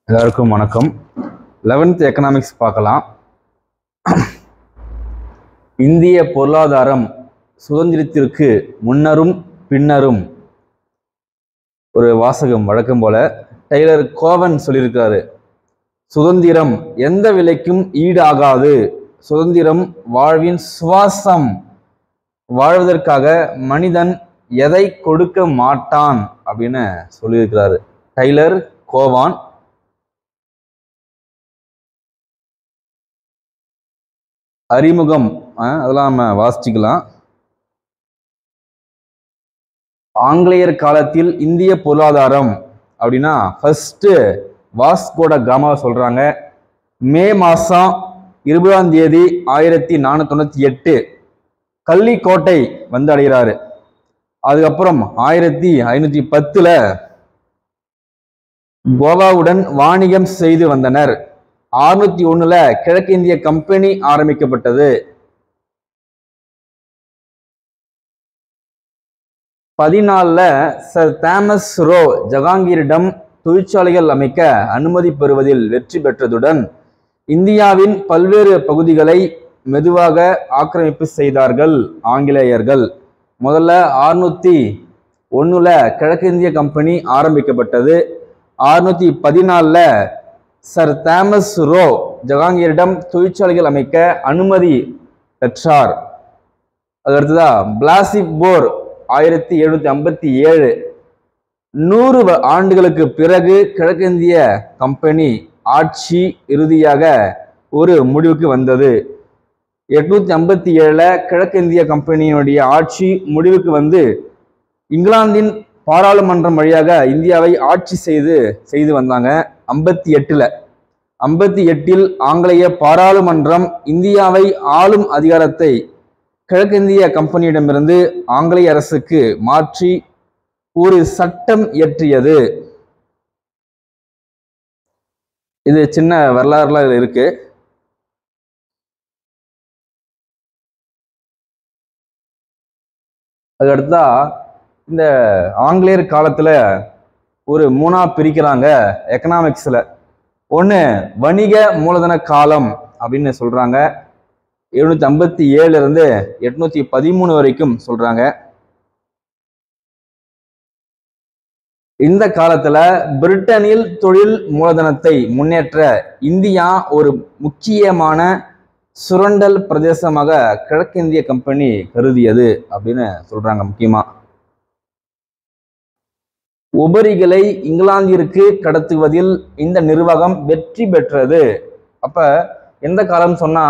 எல்லாருக்கும் வணக்கம் eleventh economics பார்க்கலாம் இந்திய பொருளாதாரம் சுதந்திரத்திற்கு முன்னரும் பின்னரும் ஒரு வாசகம் வழக்கம் போல டெய்லர் கோவன் சொல்லியிருக்காரு சுதந்திரம் எந்த விலைக்கும் ஈடாகாது சுதந்திரம் வாழ்வின் சுவாசம் வாழ்வதற்காக மனிதன் எதை கொடுக்க மாட்டான் அப்படின்னு சொல்லியிருக்கிறாரு டைலர் கோவான் அறிமுகம் அஹ், அதெல்லாம் நம்ம வாசிச்சுக்கலாம் ஆங்கிலேயர் காலத்தில் இந்திய பொருளாதாரம் அப்படின்னா ஃபர்ஸ்ட் வாஸ்கோட காமாவை சொல்றாங்க மே மாசம் இருபதாம் தேதி ஆயிரத்தி நானூத்தி தொண்ணூத்தி எட்டு கள்ளிக்கோட்டை வந்து அடைகிறாரு அதுக்கப்புறம் ஆயிரத்தி ஐநூத்தி பத்துல கோவாவுடன் வாணிகம் செய்து வந்தனர் அறுநூத்தி ஒண்ணுல கிழக்கிந்திய கம்பெனி ஆரம்பிக்கப்பட்டது பதினாலுல சர் தாமஸ் ரோ ஜஹாங்கீரிடம் தொழிற்சாலைகள் அமைக்க அனுமதி பெறுவதில் வெற்றி பெற்றதுடன் இந்தியாவின் பல்வேறு பகுதிகளை மெதுவாக ஆக்கிரமிப்பு செய்தார்கள் ஆங்கிலேயர்கள் முதல்ல அறுநூத்தி ஒண்ணுல கிழக்கிந்திய கம்பெனி ஆரம்பிக்கப்பட்டது அறுநூத்தி பதினாலுல சர் தாமஸ் ரோ ஜஹாங்கீரிடம் தொழிற்சாலைகள் அமைக்க அனுமதி பெற்றார் அதுக்கடுத்ததா பிளாசிப் போர் ஆயிரத்தி எழுநூத்தி ஐம்பத்தி ஏழு நூறு வ- ஆண்டுகளுக்கு பிறகு கிழக்கிந்திய கம்பெனி ஆட்சி இறுதியாக ஒரு முடிவுக்கு வந்தது எட்நூத்தி ஐம்பத்தி ஏழுல கிழக்கிந்திய கம்பெனியினுடைய ஆட்சி முடிவுக்கு வந்து இங்கிலாந்தின் பாராளுமன்றம் வழியாக இந்தியாவை ஆட்சி செய்து செய்து வந்தாங்க ஐம்பத்தி எட்டுல ஐம்பத்தி எட்டில் ஆங்கிலேய பாராளுமன்றம் இந்தியாவை ஆளும் அதிகாரத்தை கிழக்கிந்திய கம்பெனியிடமிருந்து ஆங்கிலேய அரசுக்கு மாற்றி ஒரு சட்டம் இயற்றியது இது சின்ன வரலாறுலாம் இதுல இருக்கு அதுக்கடுத்தா இந்த ஆங்கிலேயர் காலத்துல ஒரு மூணா பிரிக்கிறாங்க எக்கனாமிக்ஸ்ல ஒன்று வணிக மூலதன காலம் அப்படின்னு சொல்றாங்க எழுநூத்தி ஐம்பத்தி ஏழுல இருந்து எட்நூத்தி பதிமூணு வரைக்கும் சொல்றாங்க இந்த காலத்துல பிரிட்டனில் தொழில் மூலதனத்தை முன்னேற்ற இந்தியா ஒரு முக்கியமான சுரண்டல் பிரதேசமாக கிழக்கிந்திய கம்பெனி கருதியது அப்படின்னு சொல்றாங்க முக்கியமா உபரிகளை இங்கிலாந்திற்கு கடத்துவதில் இந்த நிர்வாகம் வெற்றி பெற்றது அப்ப எந்த காலம் சொன்னா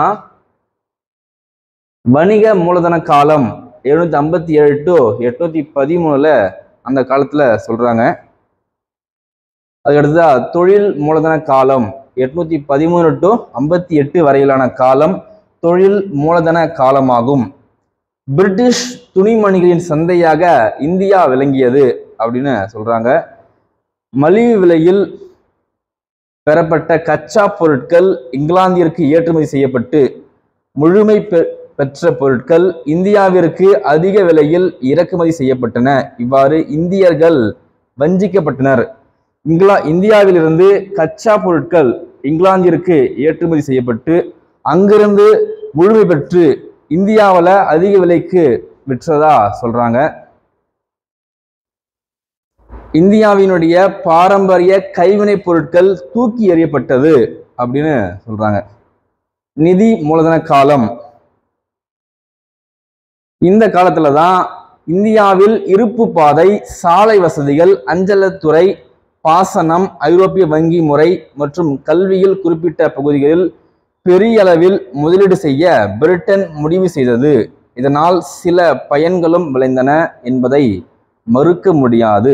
வணிக மூலதன காலம் எழுநூத்தி ஐம்பத்தி ஏழு டு எட்நூத்தி பதிமூணுல அந்த காலத்துல சொல்றாங்க அதுக்கடுத்ததா தொழில் மூலதன காலம் எட்நூத்தி பதிமூணு டு ஐம்பத்தி எட்டு வரையிலான காலம் தொழில் மூலதன காலமாகும் பிரிட்டிஷ் துணிமணிகளின் சந்தையாக இந்தியா விளங்கியது அப்படின்னு சொல்றாங்க மலிவு விலையில் பெறப்பட்ட கச்சா பொருட்கள் இங்கிலாந்திற்கு ஏற்றுமதி செய்யப்பட்டு முழுமை பெ- பெற்ற பொருட்கள் இந்தியாவிற்கு அதிக விலையில் இறக்குமதி செய்யப்பட்டன இவ்வாறு இந்தியர்கள் வஞ்சிக்கப்பட்டனர் இங்கிலா இந்தியாவிலிருந்து கச்சா பொருட்கள் இங்கிலாந்திற்கு ஏற்றுமதி செய்யப்பட்டு அங்கிருந்து முழுமை பெற்று இந்தியாவில் அதிக விலைக்கு விற்றதா சொல்றாங்க இந்தியாவினுடைய பாரம்பரிய கைவினைப் பொருட்கள் தூக்கி எறியப்பட்டது அப்படின்னு சொல்றாங்க நிதி மூலதன காலம் இந்த காலத்துல தான் இந்தியாவில் இருப்பு பாதை சாலை வசதிகள் அஞ்சலத்துறை பாசனம் ஐரோப்பிய வங்கி முறை மற்றும் கல்வியில் குறிப்பிட்ட பகுதிகளில் பெரிய அளவில் முதலீடு செய்ய பிரிட்டன் முடிவு செய்தது இதனால் சில பயன்களும் விளைந்தன என்பதை மறுக்க முடியாது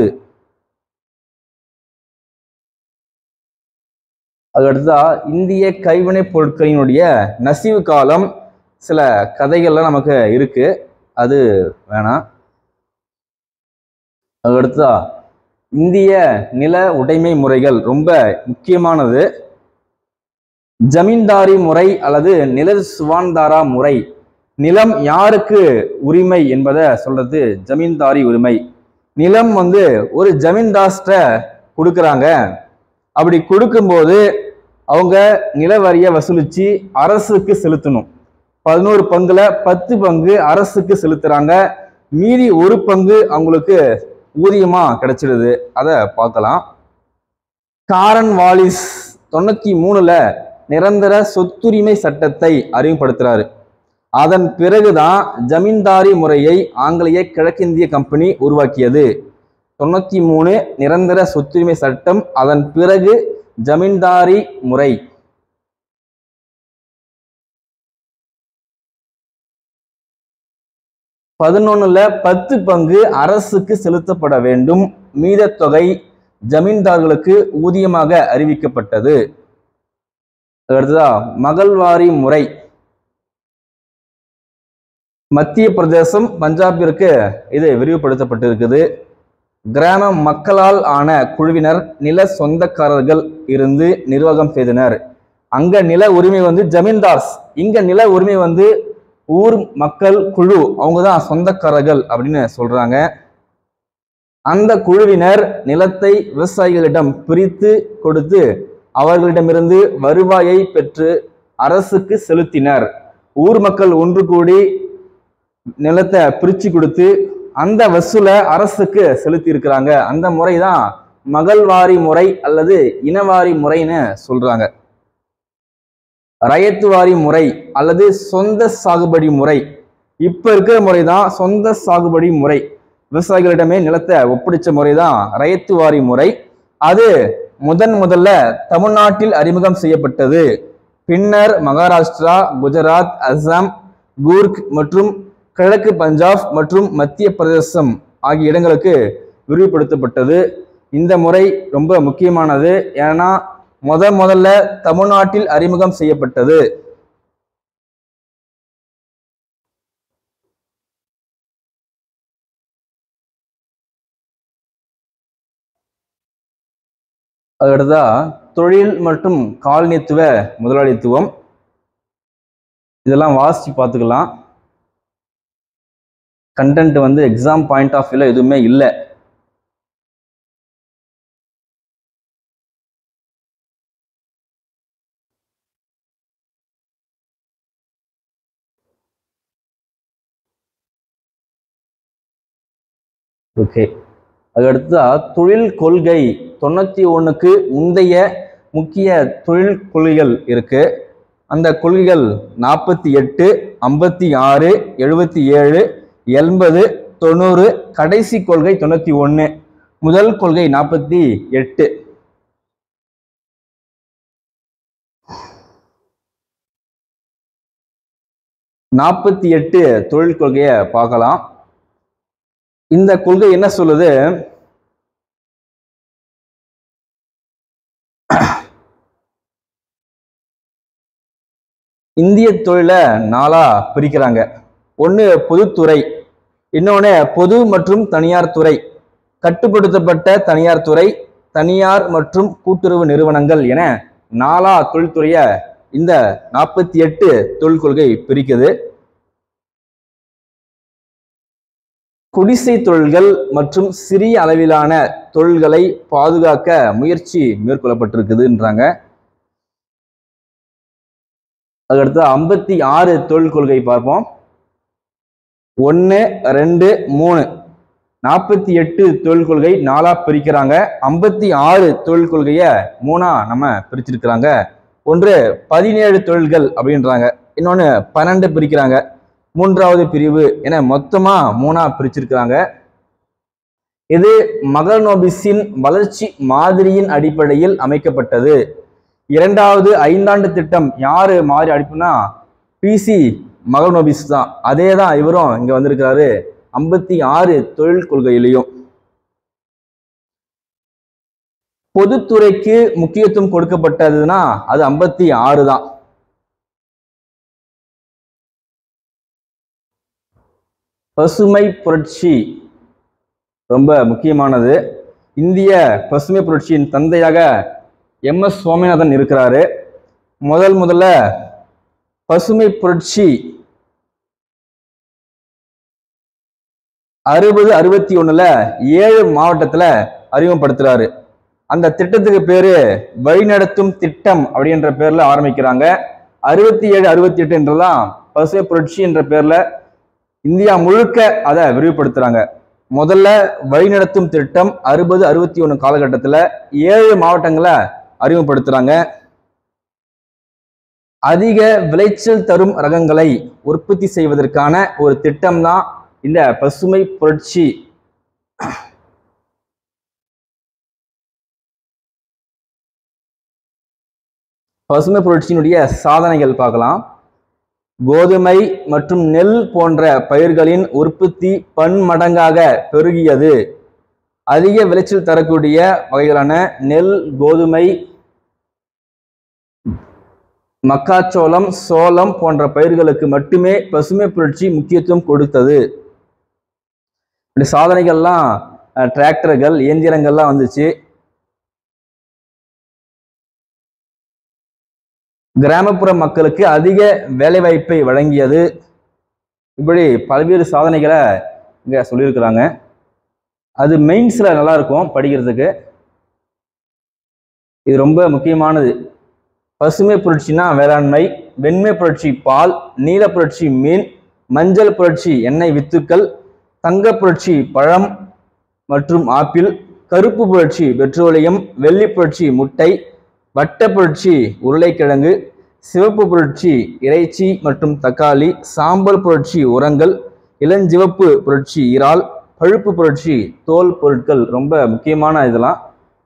அதுக்கடுத்தா இந்திய கைவினைப் பொருட்களினுடைய நசிவு காலம் சில கதைகள்லாம் நமக்கு இருக்கு அது வேணாம் அதுக்கடுத்தா இந்திய நில உடைமை முறைகள் ரொம்ப முக்கியமானது ஜமீன்தாரி முறை அல்லது நில சுவான்தாரா முறை நிலம் யாருக்கு உரிமை என்பதை சொல்றது ஜமீன்தாரி உரிமை நிலம் வந்து ஒரு ஜமீன்தாஸ்ட கொடுக்குறாங்க அப்படி கொடுக்கும்போது அவங்க நிலவரியை வசூலிச்சு அரசுக்கு செலுத்தணும் பதினோரு பங்குல பத்து பங்கு அரசுக்கு செலுத்துறாங்க மீதி ஒரு பங்கு அவங்களுக்கு ஊதியமா கிடைச்சிடுது அதை பார்க்கலாம் காரன் வாலிஸ் தொண்ணூத்தி மூணுல நிரந்தர சொத்துரிமை சட்டத்தை அறிமுகப்படுத்துறாரு அதன் பிறகுதான் ஜமீன்தாரி முறையை ஆங்கிலேய கிழக்கிந்திய கம்பெனி உருவாக்கியது தொண்ணூத்தி மூணு நிரந்தர சொத்துரிமை சட்டம் அதன் பிறகு ஜமீன்தாரி முறை பதினொன்னுல பத்து பங்கு அரசுக்கு செலுத்தப்பட வேண்டும் மீத தொகை ஜமீன்தார்களுக்கு ஊதியமாக அறிவிக்கப்பட்டது அடுத்ததா மகள்வாரி முறை மத்திய பிரதேசம் பஞ்சாபிற்கு இது விரிவுபடுத்தப்பட்டிருக்குது கிராம மக்களால் ஆன குழுவினர் நில சொந்தக்காரர்கள் இருந்து நிர்வாகம் செய்தனர் அங்க நில உரிமை வந்து ஜமீன்தார்ஸ் இங்க நில உரிமை வந்து ஊர் மக்கள் குழு அவங்க தான் சொந்தக்காரர்கள் அப்படின்னு சொல்றாங்க அந்த குழுவினர் நிலத்தை விவசாயிகளிடம் பிரித்து கொடுத்து அவர்களிடமிருந்து வருவாயை பெற்று அரசுக்கு செலுத்தினர் ஊர் மக்கள் ஒன்று கூடி நிலத்தை பிரிச்சு கொடுத்து அந்த வசூலை அரசுக்கு செலுத்தி இருக்கிறாங்க அந்த முறை தான் மகள்வாரி முறை அல்லது இனவாரி முறைன்னு சொல்றாங்க ரயத்துவாரி முறை அல்லது சொந்த சாகுபடி முறை இப்ப இருக்கிற முறை தான் சொந்த சாகுபடி முறை விவசாயிகளிடமே நிலத்தை ஒப்படைச்ச முறை தான் ரயத்துவாரி முறை அது முதன் முதல்ல தமிழ்நாட்டில் அறிமுகம் செய்யப்பட்டது பின்னர் மகாராஷ்டிரா குஜராத் அஸ்ஸாம் கூர்க் மற்றும் கிழக்கு பஞ்சாப் மற்றும் மத்திய பிரதேசம் ஆகிய இடங்களுக்கு விரிவுபடுத்தப்பட்டது இந்த முறை ரொம்ப முக்கியமானது ஏன்னா முத முதல்ல தமிழ்நாட்டில் அறிமுகம் செய்யப்பட்டது அடுத்ததா தொழில் மற்றும் காலனித்துவ முதலாளித்துவம் இதெல்லாம் வாசிச்சு பார்த்துக்கலாம் கண்டென்ட் வந்து எக்ஸாம் பாயிண்ட் ஆஃப் வியூல எதுவுமே இல்லை ஓகே அதுக்கடுத்ததா தொழில் கொள்கை தொண்ணூத்தி ஒண்ணுக்கு முந்தைய முக்கிய தொழில் கொள்கைகள் இருக்கு அந்த கொள்கைகள் நாற்பத்தி எட்டு ஐம்பத்தி ஆறு எழுபத்தி ஏழு எண்பது தொண்ணூறு கடைசி கொள்கை தொண்ணூத்தி ஒண்ணு முதல் கொள்கை நாற்பத்தி எட்டு நாற்பத்தி எட்டு தொழில் கொள்கையை பார்க்கலாம் இந்த கொள்கை என்ன சொல்லுது இந்திய தொழிலை நாளா பிரிக்கிறாங்க ஒன்று பொதுத்துறை இன்னொன்று பொது மற்றும் தனியார் துறை கட்டுப்படுத்தப்பட்ட தனியார் துறை தனியார் மற்றும் கூட்டுறவு நிறுவனங்கள் என நாலா தொழில்துறைய இந்த நாற்பத்தி எட்டு தொழில் கொள்கை பிரிக்குது குடிசை தொழில்கள் மற்றும் சிறிய அளவிலான தொழில்களை பாதுகாக்க முயற்சி மேற்கொள்ளப்பட்டிருக்குதுன்றாங்க அதுக்கடுத்து ஐம்பத்தி ஆறு தொழில் கொள்கை பார்ப்போம் ஒன்று ரெண்டு மூணு நாற்பத்தி எட்டு தொழில் கொள்கை நாலா பிரிக்கிறாங்க ஐம்பத்தி ஆறு தொழில் கொள்கையை மூணா நம்ம பிரிச்சிருக்கிறாங்க ஒன்று பதினேழு தொழில்கள் அப்படின்றாங்க இன்னொன்று பன்னெண்டு பிரிக்கிறாங்க மூன்றாவது பிரிவு என மொத்தமா மூணா பிரிச்சிருக்கிறாங்க இது மகனோபிஸின் வளர்ச்சி மாதிரியின் அடிப்படையில் அமைக்கப்பட்டது இரண்டாவது ஐந்தாண்டு திட்டம் யாரு மாதிரி அடிப்புனா பிசி மகனோபிஸ் தான் அதே தான் இவரும் இங்க வந்திருக்கிறாரு ஐம்பத்தி ஆறு தொழில் கொள்கையிலையும் பொதுத்துறைக்கு முக்கியத்துவம் கொடுக்கப்பட்டதுன்னா அது ஐம்பத்தி ஆறு தான் பசுமை புரட்சி ரொம்ப முக்கியமானது இந்திய பசுமை புரட்சியின் தந்தையாக எம் எஸ் சுவாமிநாதன் இருக்கிறாரு முதல் முதல்ல பசுமை புரட்சி அறுபது அறுபத்தி ஒண்ணுல ஏழு மாவட்டத்துல அறிமுகப்படுத்துறாரு அந்த திட்டத்துக்கு பேரு வழிநடத்தும் திட்டம் அப்படின்ற பேர்ல ஆரம்பிக்கிறாங்க அறுபத்தி ஏழு அறுபத்தி எட்டுன்றதான் பசுமை புரட்சி என்ற பேர்ல இந்தியா முழுக்க அதை விரிவுபடுத்துறாங்க முதல்ல வழிநடத்தும் திட்டம் அறுபது அறுபத்தி ஒன்று காலகட்டத்தில் ஏழு மாவட்டங்களை அறிமுகப்படுத்துறாங்க அதிக விளைச்சல் தரும் ரகங்களை உற்பத்தி செய்வதற்கான ஒரு திட்டம் தான் இந்த பசுமை புரட்சி பசுமை புரட்சியினுடைய சாதனைகள் பார்க்கலாம் கோதுமை மற்றும் நெல் போன்ற பயிர்களின் உற்பத்தி பன்மடங்காக பெருகியது அதிக விளைச்சல் தரக்கூடிய வகைகளான நெல் கோதுமை மக்காச்சோளம் சோளம் போன்ற பயிர்களுக்கு மட்டுமே பசுமை புரட்சி முக்கியத்துவம் கொடுத்தது இப்படி சாதனைகள்லாம் அஹ், டிராக்டர்கள் இயந்திரங்கள்லாம் வந்துச்சு கிராமப்புற மக்களுக்கு அதிக வேலைவாய்ப்பை வழங்கியது இப்படி பல்வேறு சாதனைகளை இங்க சொல்லியிருக்கிறாங்க அது மெயின்ஸ்ல நல்லா இருக்கும் படிக்கிறதுக்கு இது ரொம்ப முக்கியமானது பசுமை புரட்சினா வேளாண்மை வெண்மை புரட்சி பால் நீல புரட்சி மீன் மஞ்சள் புரட்சி எண்ணெய் வித்துக்கள் தங்க புரட்சி பழம் மற்றும் ஆப்பிள் கருப்பு புரட்சி பெட்ரோலியம் வெள்ளி புரட்சி முட்டை வட்ட புரட்சி உருளைக்கிழங்கு சிவப்பு புரட்சி இறைச்சி மற்றும் தக்காளி சாம்பல் புரட்சி உரங்கள் இளஞ்சிவப்பு புரட்சி இறால் பழுப்பு புரட்சி தோல் பொருட்கள் ரொம்ப முக்கியமான இதெல்லாம்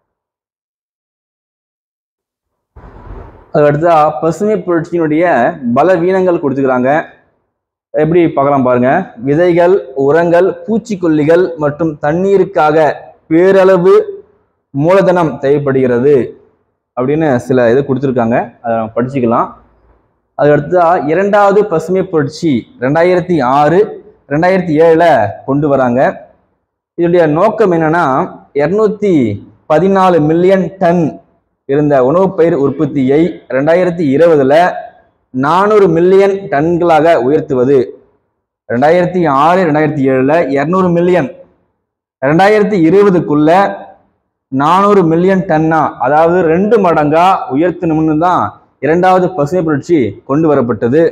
அதுக்கடுத்தா பசுமை புரட்சியினுடைய பலவீனங்கள் கொடுத்துக்கிறாங்க எப்படி பார்க்கலாம் பாருங்க விதைகள் உரங்கள் பூச்சிக்கொல்லிகள் மற்றும் தண்ணீருக்காக பேரளவு மூலதனம் தேவைப்படுகிறது அப்படின்னு சில இது கொடுத்துருக்காங்க அதை நம்ம படிச்சுக்கலாம் அதுக்கடுத்தா இரண்டாவது பசுமை புரட்சி ரெண்டாயிரத்தி ஆறு ரெண்டாயிரத்தி ஏழில் கொண்டு வராங்க இதனுடைய நோக்கம் என்னன்னா இரநூத்தி பதினாலு மில்லியன் டன் இருந்த உணவுப் பயிர் உற்பத்தியை ரெண்டாயிரத்தி இருபதுல நானூறு மில்லியன் டன்களாக உயர்த்துவது ரெண்டாயிரத்தி ஆறு ரெண்டாயிரத்தி ஏழுல இரநூறு மில்லியன் ரெண்டாயிரத்தி இருபதுக்குள்ள நானூறு மில்லியன் டன்னா அதாவது ரெண்டு மடங்கா உயர்த்தணும்னு தான் இரண்டாவது பசுமை புரட்சி கொண்டு வரப்பட்டது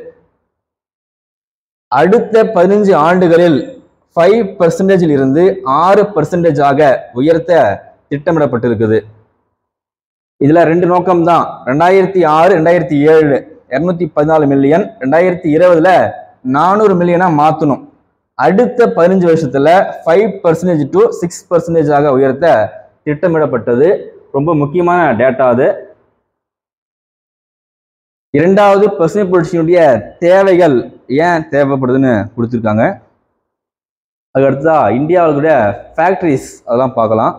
அடுத்த பதினஞ்சு ஆண்டுகளில் ஃபைவ் பர்சன்டேஜில் இருந்து ஆறு பர்சன்டேஜ் ஆக உயர்த்த திட்டமிடப்பட்டிருக்குது இதுல ரெண்டு நோக்கம் தான் ரெண்டாயிரத்தி ஆறு ரெண்டாயிரத்தி ஏழு இரநூத்தி பதினாலு மில்லியன் ரெண்டாயிரத்தி இருபதுல நானூறு மில்லியனா மாத்தணும் அடுத்த பதினஞ்சு வருஷத்துல five percentage to six percentage ஆக உயர்த்த திட்டமிடப்பட்டது ரொம்ப முக்கியமான டேட்டா அது இரண்டாவது பசுமை புரட்சியினுடைய தேவைகள் ஏன் தேவைப்படுதுன்னு கொடுத்துருக்காங்க அதுக்கடுத்தா இந்தியாவுடைய ஃபேக்டரிஸ் அதெல்லாம் பார்க்கலாம்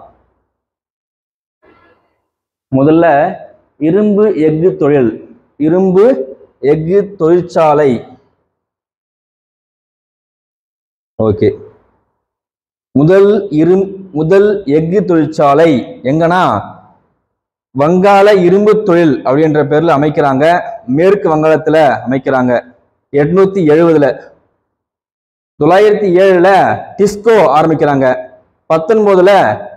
முதல்ல இரும்பு எஃகு தொழில் இரும்பு எஃகு தொழிற்சாலை ஓகே முதல் இரு முதல் எஃகு தொழிற்சாலை எங்கன்னா வங்காள இரும்பு தொழில் அப்படின்ற பேர்ல அமைக்கிறாங்க மேற்கு வங்காளத்துல அமைக்கிறாங்க எட்நூத்தி எழுபதுல தொள்ளாயிரத்தி ஏழுல டிஸ்கோ ஆரம்பிக்கிறாங்க பத்தொன்பதுல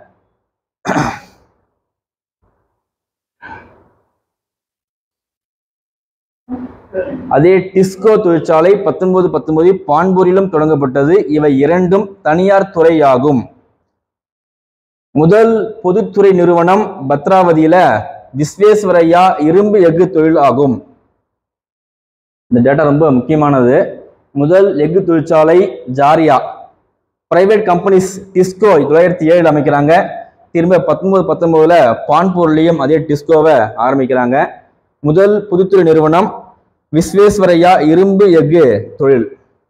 அதே டிஸ்கோ தொழிற்சாலை பத்தொன்பது பத்தொன்பது பான்பூரிலும் தொடங்கப்பட்டது இவை இரண்டும் தனியார் துறையாகும் முதல் பொதுத்துறை நிறுவனம் பத்ராவதியில விஸ்வேஸ்வரையா இரும்பு எஃகு தொழில் ஆகும் இந்த டேட்டா ரொம்ப முக்கியமானது முதல் எஃகு தொழிற்சாலை ஜாரியா பிரைவேட் கம்பெனிஸ் டிஸ்கோ தொள்ளாயிரத்தி ஏழில் அமைக்கிறாங்க திரும்ப பத்தொன்பது பத்தொன்பதுல பான்பூர்லையும் அதே டிஸ்கோவை ஆரம்பிக்கிறாங்க முதல் பொதுத்துறை நிறுவனம் விஸ்வேஸ்வரையா இரும்பு எஃகு தொழில்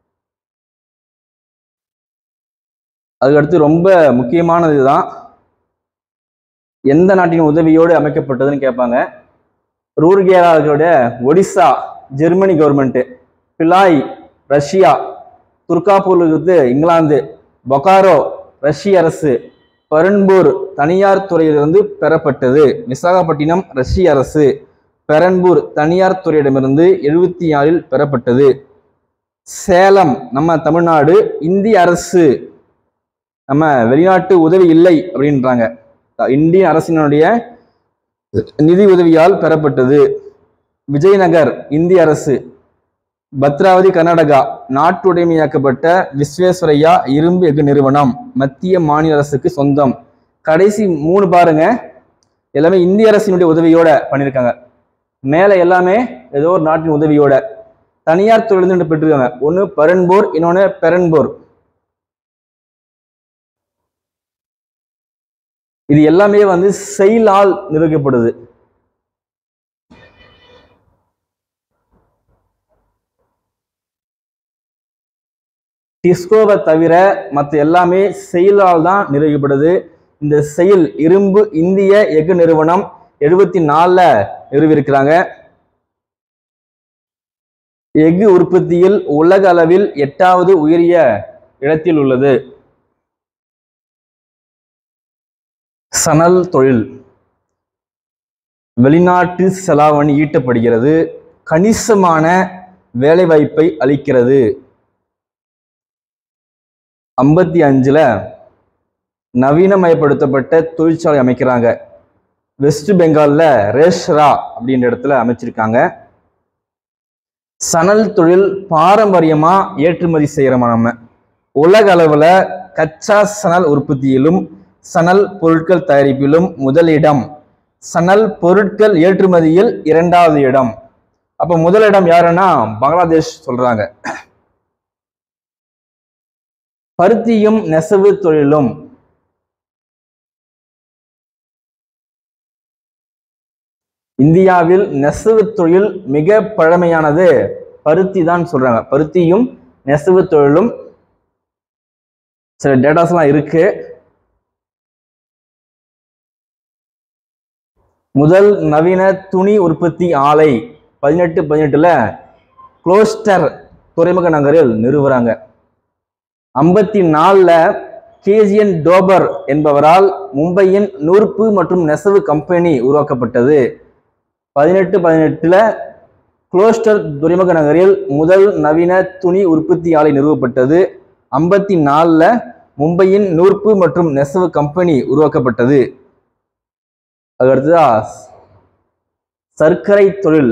அதுக்கடுத்து ரொம்ப முக்கியமானது தான் எந்த நாட்டின் உதவியோடு அமைக்கப்பட்டதுன்னு கேட்பாங்க ரூர்கேலாவுடைய Odisha Germany government Bhilai Russia துர்காப்பூர்ல இருந்து இங்கிலாந்து பொகாரோ ரஷ்ய அரசு பரன்பூர் தனியார் துறையிலிருந்து பெறப்பட்டது விசாகப்பட்டினம் ரஷ்ய அரசு பெரன்பூர் தனியார் துறையிடமிருந்து எழுபத்தி ஆறில் பெறப்பட்டது சேலம் நம்ம தமிழ்நாடு இந்திய அரசு நம்ம வெளிநாட்டு உதவி இல்லை அப்படின்றாங்க இந்திய அரசினுடைய நிதி உதவியால் பெறப்பட்டது விஜயநகர் இந்திய அரசு பத்ராவதி கர்நாடகா நாட்டுடைமையாக்கப்பட்ட விஸ்வேஸ்வரையா இரும்பு எஃகு நிறுவனம் மத்திய மாநில அரசுக்கு சொந்தம் கடைசி மூணு பாருங்க எல்லாமே இந்திய அரசினுடைய உதவியோட பண்ணியிருக்காங்க மேலே எல்லாமே ஏதோ ஒரு நாட்டின் உதவியோட தனியார் துறையிலிருந்து பெற்றிருக்காங்க ஒன்று பரன்போர் இன்னொன்று பெரன்போர் இது எல்லாமே வந்து செயலால் நிர்வகிக்கப்படுது டிஸ்கோவை தவிர மற்ற எல்லாமே செயலால் தான் நிர்வகிக்கப்படுது இந்த செயல் இரும்பு இந்திய எஃகு நிறுவனம் எழுபத்தி நாலுல நிறுவியிருக்கிறாங்க எஃகு உற்பத்தியில் உலக அளவில் எட்டாவது உயரிய இடத்தில் உள்ளது சணல் தொழில் வெளிநாட்டு செலாவணி ஈட்டப்படுகிறது கணிசமான வேலைவாய்ப்பை அளிக்கிறது ஐம்பத்தி அஞ்சுல நவீனமயப்படுத்தப்பட்ட தொழிற்சாலை அமைக்கிறாங்க வெஸ்ட் பெங்கால்ல ரேஷ்ரா அப்படின்ற இடத்துல அமைச்சிருக்காங்க சணல் தொழில் பாரம்பரியமா ஏற்றுமதி செய்யறோமா நம்ம உலக அளவுல கச்சா சணல் உற்பத்தியிலும் சணல் பொருட்கள் தயாரிப்பிலும் முதலிடம் சணல் பொருட்கள் ஏற்றுமதியில் இரண்டாவது இடம் அப்ப முதலிடம் யாருன்னா பங்களாதேஷ் சொல்றாங்க பருத்தியும் நெசவு தொழிலும் இந்தியாவில் நெசவு தொழில் மிக பழமையானது பருத்தி தான் சொல்றாங்க பருத்தியும் நெசவு தொழிலும் சில டேட்டாஸ்லாம் இருக்கு முதல் நவீன துணி உற்பத்தி ஆலை பதினெட்டு பதினெட்டுல குளோஸ்டர் துறைமுக நகரில் நிறுவுறாங்க ஐம்பத்தி நாலுல கேஜியன் டோபர் என்பவரால் மும்பையின் நூற்பு மற்றும் நெசவு கம்பெனி உருவாக்கப்பட்டது பதினெட்டு பதினெட்டுல குளோஸ்டர் துறைமுக நகரில் முதல் நவீன துணி உற்பத்தி ஆலை நிறுவப்பட்டது ஐம்பத்தி நாலுல மும்பையின் நூற்பு மற்றும் நெசவு கம்பெனி உருவாக்கப்பட்டது அதுக்கடுத்ததா சர்க்கரை தொழில்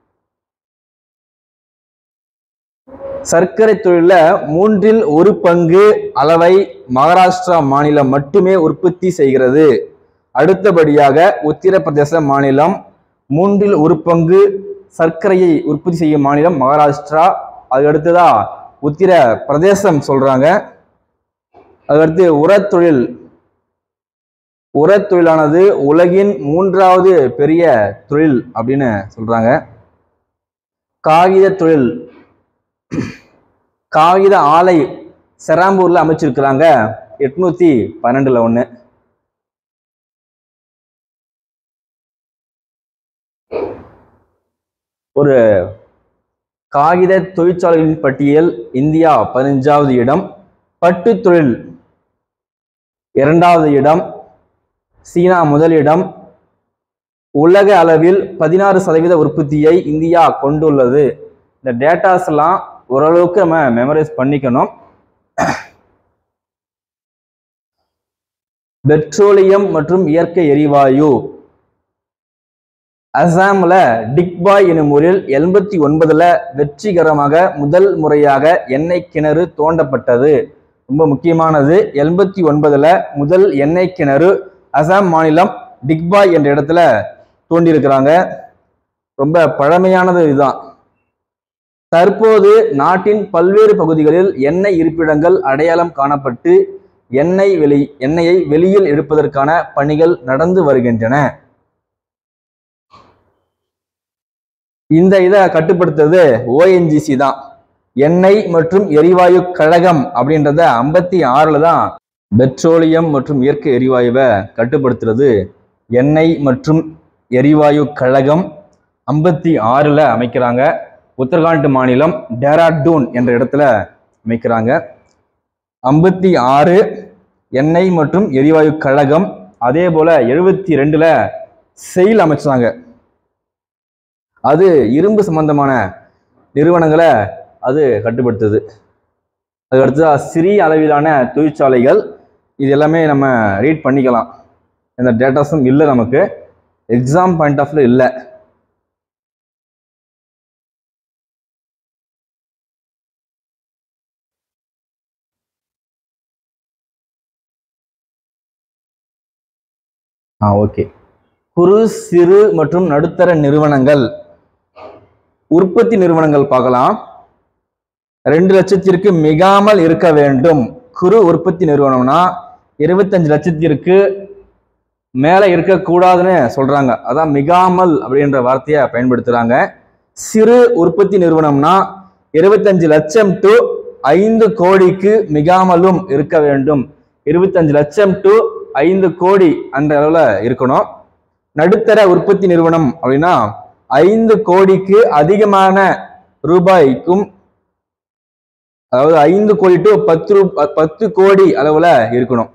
சர்க்கரை தொழில மூன்றில் ஒரு பங்கு அளவை மகாராஷ்டிரா மாநிலம் மட்டுமே உற்பத்தி செய்கிறது அடுத்தபடியாக உத்தரப்பிரதேச மாநிலம் மூன்றில் ஒரு பங்கு சர்க்கரையை உற்பத்தி செய்யும் மாநிலம் மகாராஷ்டிரா அது அடுத்ததா உத்திர பிரதேசம் சொல்றாங்க அதுக்கடுத்து உரத் தொழில் உரத் தொழிலானது உலகின் மூன்றாவது பெரிய தொழில் அப்படின்னு சொல்றாங்க காகித தொழில் காகித ஆலை செராம்பூர்ல அமைச்சிருக்கிறாங்க எட்நூத்தி பன்னெண்டுல ஒண்ணு ஒரு காகித தொழிற்சாலைகளின் பட்டியல் இந்தியா பதினஞ்சாவது இடம் பட்டு தொழில் இரண்டாவது இடம் சீனா முதலிடம் உலக அளவில் பதினாறு சதவீத உற்பத்தியை இந்தியா கொண்டுள்ளது இந்த டேட்டாஸ் எல்லாம் ஓரளவுக்கு நம்ம மெமரைஸ் பண்ணிக்கணும் பெட்ரோலியம் மற்றும் இயற்கை எரிவாயு அசாம்ல டிக்பாய் எனும் ஊரில் எண்பத்தி ஒன்பதுல வெற்றிகரமாக முதல் முறையாக எண்ணெய் கிணறு தோண்டப்பட்டது ரொம்ப முக்கியமானது எண்பத்தி ஒன்பதுல முதல் எண்ணெய் கிணறு அசாம் மாநிலம் டிக்பாய் என்ற இடத்துல தோண்டியிருக்கிறாங்க ரொம்ப பழமையானது இதுதான் தற்போது நாட்டின் பல்வேறு பகுதிகளில் எண்ணெய் இருப்பிடங்கள் அடையாளம் காணப்பட்டு எண்ணெய் வெளி எண்ணெயை வெளியில் எடுப்பதற்கான பணிகள் நடந்து வருகின்றன இந்த இதை கட்டுப்படுத்துறது ஓஎன்ஜிசி தான் எண்ணெய் மற்றும் எரிவாயு கழகம் அப்படின்றத ஐம்பத்தி ஆறுல தான் பெட்ரோலியம் மற்றும் இயற்கை எரிவாயுவை கட்டுப்படுத்துறது எண்ணெய் மற்றும் எரிவாயு கழகம் ஐம்பத்தி ஆறுல அமைக்கிறாங்க உத்தரகாண்ட் மாநிலம் டேராடூன் என்ற இடத்துல அமைக்கிறாங்க ஐம்பத்தி ஆறு எண்ணெய் மற்றும் எரிவாயு கழகம் அதே போல எழுபத்தி ரெண்டுல செயில் அமைச்சாங்க அது இரும்பு சம்பந்தமான நிறுவனங்களை அது கட்டுப்படுத்துது அதுக்கடுத்ததா சிறிய அளவிலான தொழிற்சாலைகள் இது எல்லாமே நம்ம ரீட் பண்ணிக்கலாம் இந்த டேட்டாஸும் இல்லை நமக்கு எக்ஸாம் பாயிண்ட் ஆஃப்ல இல்லை ஆ ஓகே குறு சிறு மற்றும் நடுத்தர நிறுவனங்கள் உற்பத்தி நிறுவனங்கள் பார்க்கலாம் ரெண்டு லட்சத்திற்கு மிகாமல் இருக்க வேண்டும் குறு உற்பத்தி நிறுவனம்னா இருபத்தஞ்சு லட்சத்திற்கு மேலே இருக்கக்கூடாதுன்னு சொல்றாங்க அதான் மிகாமல் அப்படின்ற வார்த்தையை பயன்படுத்துறாங்க சிறு உற்பத்தி நிறுவனம்னா இருபத்தஞ்சு லட்சம் டு ஐந்து கோடிக்கு மிகாமலும் இருக்க வேண்டும் இருபத்தஞ்சு லட்சம் டு ஐந்து கோடி அந்த அளவில் இருக்கணும் நடுத்தர உற்பத்தி நிறுவனம் அப்படின்னா ஐந்து கோடிக்கு அதிகமான ரூபாய்க்கும் அதாவது ஐந்து கோடி டு பத்து ரூ பத்து கோடி அளவுல இருக்கணும்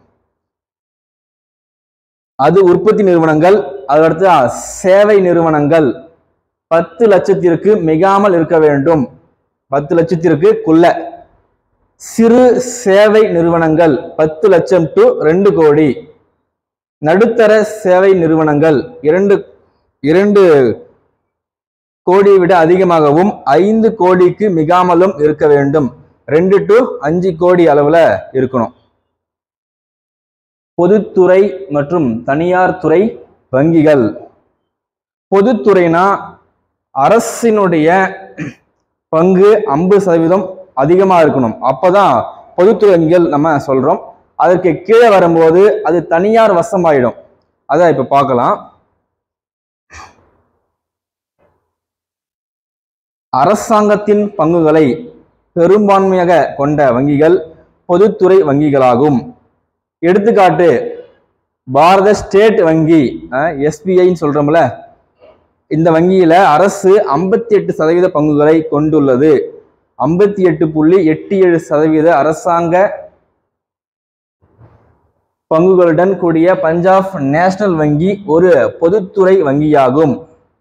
அது உற்பத்தி நிறுவனங்கள் அதற்கு சேவை நிறுவனங்கள் பத்து லட்சத்திற்கு மிகாமல் இருக்க வேண்டும் பத்து லட்சத்திற்கு குள்ள சிறு சேவை நிறுவனங்கள் பத்து லட்சம் டு ரெண்டு கோடி நடுத்தர சேவை நிறுவனங்கள் இரண்டு இரண்டு கோடியை விட அதிகமாகவும் ஐந்து கோடிக்கு மிகாமலும் இருக்க வேண்டும் ரெண்டு டு அஞ்சு கோடி அளவுல இருக்கணும் பொதுத்துறை மற்றும் தனியார் துறை வங்கிகள் பொதுத்துறைனா அரசினுடைய பங்கு ஐம்பது சதவீதம் அதிகமா இருக்கணும் அப்பதான் பொதுத்துறை வங்கிகள் நம்ம சொல்றோம் அதற்கு கீழே வரும்போது அது தனியார் வசமாயிடும் அதான் இப்ப பார்க்கலாம் அரசாங்கத்தின் பங்குகளை பெரும்பான்மையாக கொண்ட வங்கிகள் பொதுத்துறை வங்கிகளாகும் எடுத்துக்காட்டு பாரத ஸ்டேட் வங்கி எஸ்பிஐன்னு சொல்றோம்ல இந்த வங்கியில அரசு ஐம்பத்தி எட்டு சதவீத பங்குகளை கொண்டுள்ளது ஐம்பத்தி எட்டு புள்ளி எட்டு ஏழு சதவீத அரசாங்க பங்குகளுடன் கூடிய பஞ்சாப் நேஷனல் வங்கி ஒரு பொதுத்துறை வங்கியாகும்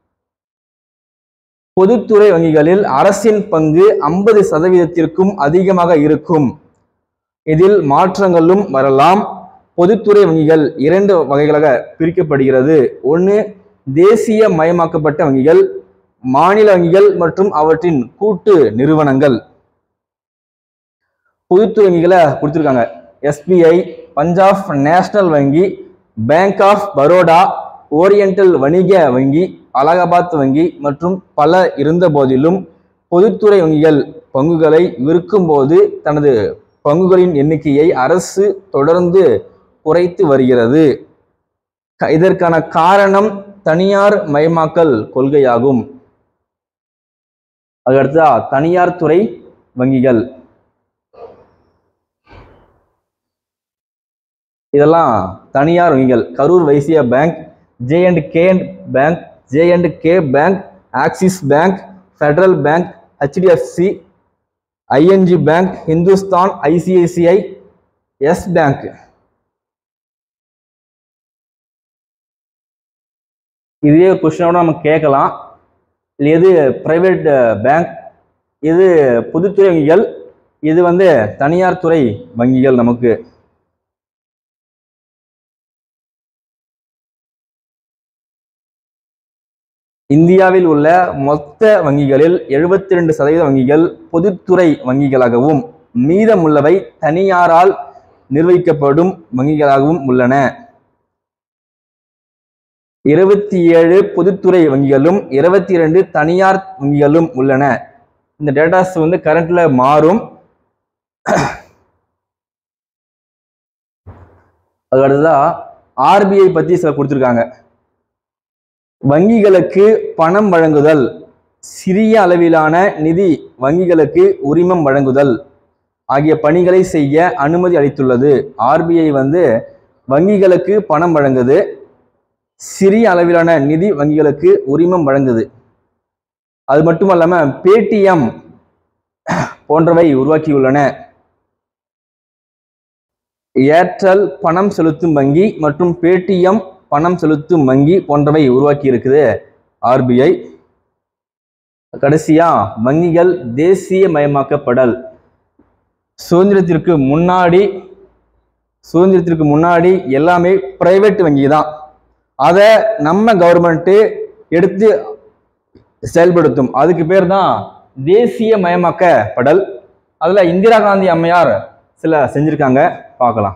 பொதுத்துறை வங்கிகளில் அரசின் பங்கு ஐம்பது சதவீதத்திற்கும் அதிகமாக இருக்கும் இதில் மாற்றங்களும் வரலாம் பொதுத்துறை வங்கிகள் இரண்டு வகைகளாக பிரிக்கப்படுகிறது ஒன்று தேசிய மயமாக்கப்பட்ட வங்கிகள் மாநில வங்கிகள் மற்றும் அவற்றின் கூட்டு நிறுவனங்கள் பொதுத்துறை வங்கிகளை கொடுத்துருக்காங்க எஸ்பிஐ பஞ்சாப் நேஷனல் வங்கி பேங்க் ஆஃப் பரோடா ஓரியண்டல் வணிக வங்கி அலகாபாத் வங்கி மற்றும் பல இருந்த போதிலும் பொதுத்துறை வங்கிகள் பங்குகளை விற்கும்போது தனது பங்குகளின் எண்ணிக்கையை அரசு தொடர்ந்து குறைத்து வருகிறது க- இதற்கான காரணம் தனியார் மயமாக்கல் கொள்கையாகும் அதுக்கடுத்தா தனியார் துறை வங்கிகள் இதெல்லாம் தனியார் வங்கிகள் Karur Vysya bank J and K bank J and K bank Axis bank Federal bank HDFC ING bank Hindustan ICICI yes bank இதே கொஸ்டினோட நம்ம கேட்கலாம் இது எது பிரைவேட் பேங்க் இது பொதுத்துறை வங்கிகள் இது வந்து தனியார் துறை வங்கிகள் நமக்கு இந்தியாவில் உள்ள மொத்த வங்கிகளில் 72% ரெண்டு சதவீத வங்கிகள் பொதுத்துறை வங்கிகளாகவும் மீதமுள்ளவை தனியாரால் நிர்வகிக்கப்படும் வங்கிகளாகவும் உள்ளன இருபத்தி ஏழு பொதுத்துறை வங்கிகளும் இருபத்தி இரண்டு தனியார் வங்கிகளும் உள்ளன இந்த டேட்டாஸ் வந்து கரண்ட்ல மாறும் அதுக்கு அடுத்ததா ஆர்பிஐ பத்தி சில கொடுத்துருக்காங்க வங்கிகளுக்கு பணம் வழங்குதல் சிறிய அளவிலான நிதி வங்கிகளுக்கு உரிமம் வழங்குதல் ஆகிய பணிகளை செய்ய அனுமதி அளித்துள்ளது ஆர்பிஐ வந்து வங்கிகளுக்கு பணம் வழங்குது சிறிய அளவிலான நிதி வங்கிகளுக்கு உரிமம் வழங்குது அது மட்டும் இல்லாம பேடிஎம் போன்றவை உருவாக்கியுள்ளன ஏர்டெல் பணம் செலுத்தும் வங்கி மற்றும் பேடிஎம் பணம் செலுத்தும் வங்கி போன்றவை உருவாக்கி இருக்குது ஆர்பிஐ கடைசியா வங்கிகள் தேசிய மயமாக்கப்படல் சுதந்திரத்திற்கு முன்னாடி சுதந்திரத்திற்கு முன்னாடி எல்லாமே பிரைவேட் வங்கி தான் அதை நம்ம கவர்மெண்ட்டு எடுத்து செயல்படுத்தும் அதுக்கு பேர் தான் தேசிய மயமாக்கப்படல் அதில் இந்திரா காந்தி அம்மையார் சில செஞ்சிருக்காங்க பார்க்கலாம்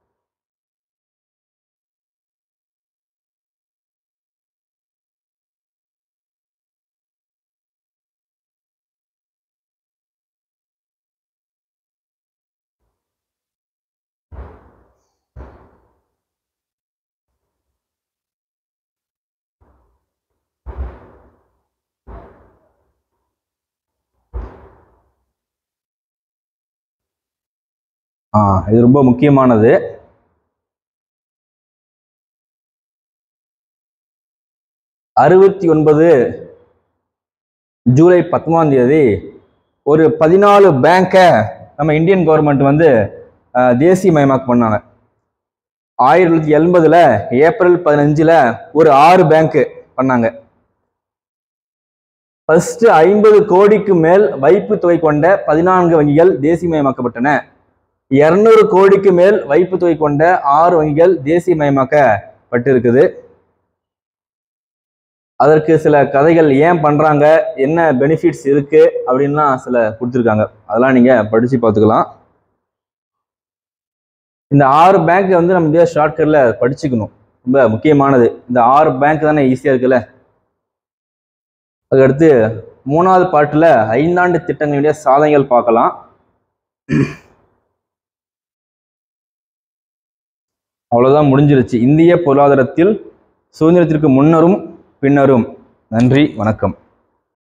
ஆ இது ரொம்ப முக்கியமானது அறுபத்தி ஒன்பது ஜூலை பத்தொன்பதாம் தேதி ஒரு பதினாலு பேங்கை நம்ம இந்தியன் கவர்மெண்ட் வந்து அஹ், தேசியமயமாக்கு பண்ணாங்க ஆயிரத்தி தொள்ளாயிரத்தி எண்பதுல ஏப்ரல் பதினஞ்சுல ஒரு ஆறு பேங்க் பண்ணாங்க ஃபர்ஸ்ட் ஐம்பது கோடிக்கு மேல் வைப்பு தொகை கொண்ட பதினான்கு வங்கிகள் தேசியமயமாக்கப்பட்டன இருநூறு கோடிக்கு மேல் வைப்பு தொகை கொண்ட ஆறு வங்கிகள் தேசியமயமாக்கப்பட்டிருக்குது அதற்கு சில கதைகள் ஏன் பண்றாங்க என்ன பெனிஃபிட்ஸ் இருக்கு அப்படின்லாம் சில கொடுத்துருக்காங்க அதெல்லாம் நீங்க படிச்சு பார்த்துக்கலாம் இந்த ஆறு பேங்க் வந்து நம்ம இந்தியா ஷார்ட்கட்ல படிச்சுக்கணும் ரொம்ப முக்கியமானது இந்த ஆறு பேங்க் தானே ஈஸியா இருக்குல்ல அதுக்கடுத்து மூணாவது பாட்டுல ஐந்தாண்டு திட்டங்களுடைய சாதனைகள் பார்க்கலாம் அவ்வளவுதான் முடிஞ்சிருச்சு இந்திய பொருளாதாரத்தில் சுதந்திரத்திற்கு முன்னரும் பின்னரும் நன்றி வணக்கம்